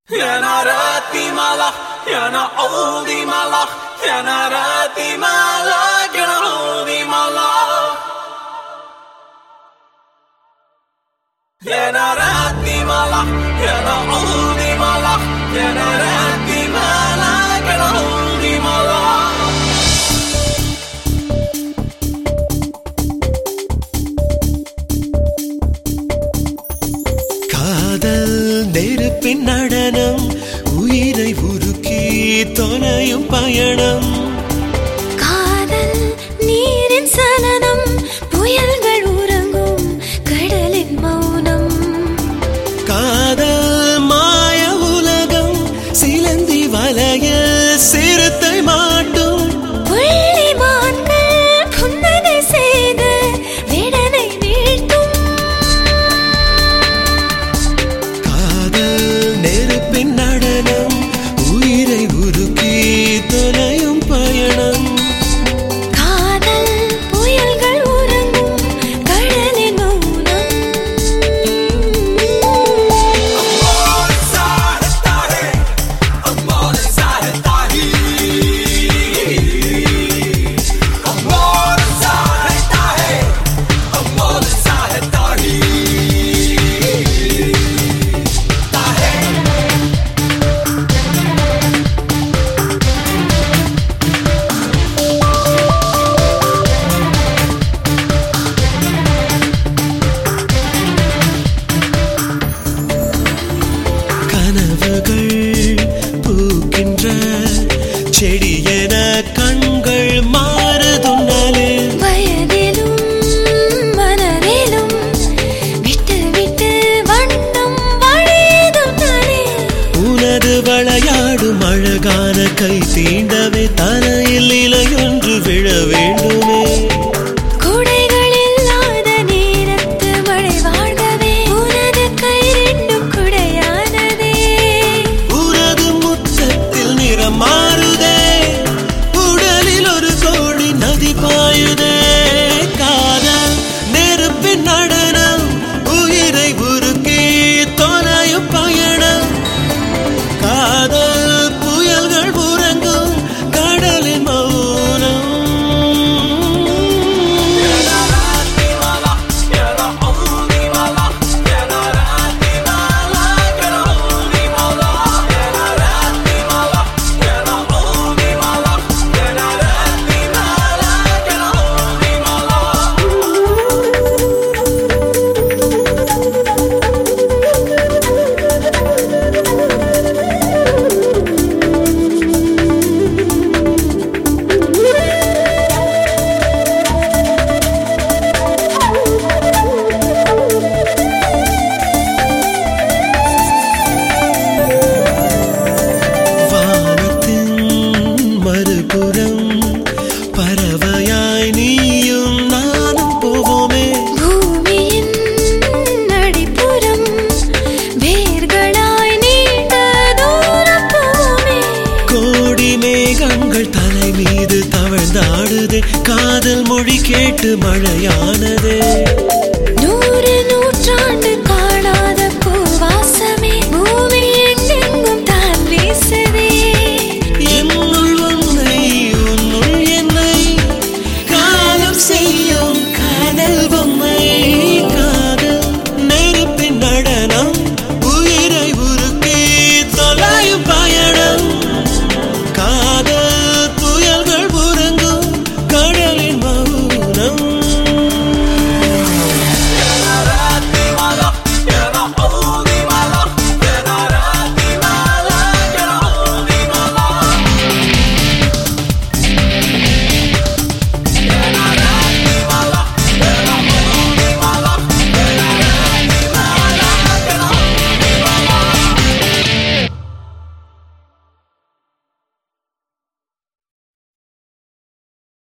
يا ناراتي ملح يا نعودي ملح يا ناراتي ملح يا نعودي ملح يا ناراتي ملح يا نعودي ملح يا ناراتي ملح يا نعودي ملح காதல் நெருப்பின் நடனம் உயிரை உருக்கி தொலையும் பயணம் காதல் நீரின் சலனம் புயல்கள் உறங்கும் கடலின் மௌனம் காதல் மாய உலகம் சிலந்தி வலைய சிறுத்தை மாட்டும் புள்ளிமான்கள் புன்னகை செய்து விடனை வீழ்த்தும் காதல் நெருப்பின் நடனம் உயிரை உருக்கி தொலையும் பயணம் காதல் புயல்கள் உறங்கும் கடலின் மௌனம் கனவுகள் பூக்கின்ற செடியென கண்கள் மாறுதுன்னாலே வயதிலும் மனதிலும் விட்டு விட்டு வண்ணம் வழியதும் நானே உனது விளையாடும் அழகான கை தீண்டவே தலையில் இலையொன்று விழ வேண்டுமே குடைகள் இல்லாத நேரத்து மழை வாழ்கவே உனது கை ரெண்டும் குடையானதே உனது முத்தத்தில் நிறம் மாறுதே உடலில் ஒரு கோடி நதி பாயுதே காதல் நெருப்பின் நடனம் உயிரை உருக்கி தொலையும் பயணம் காதல் புயல்கள் உறங்கும் கடலின் மௌனம் வானத்தின் மறுபுறம் பறவையாய் நீயும் நானும் போவோமே பூமியின் அடிப்புறம் வேர்களாய் நீண்ட தூரம் போவோமே கோடி மேகங்கள் தலை மீது தவழ்ந்தாடுதே காதல் மொழி கேட்டு மழையானதே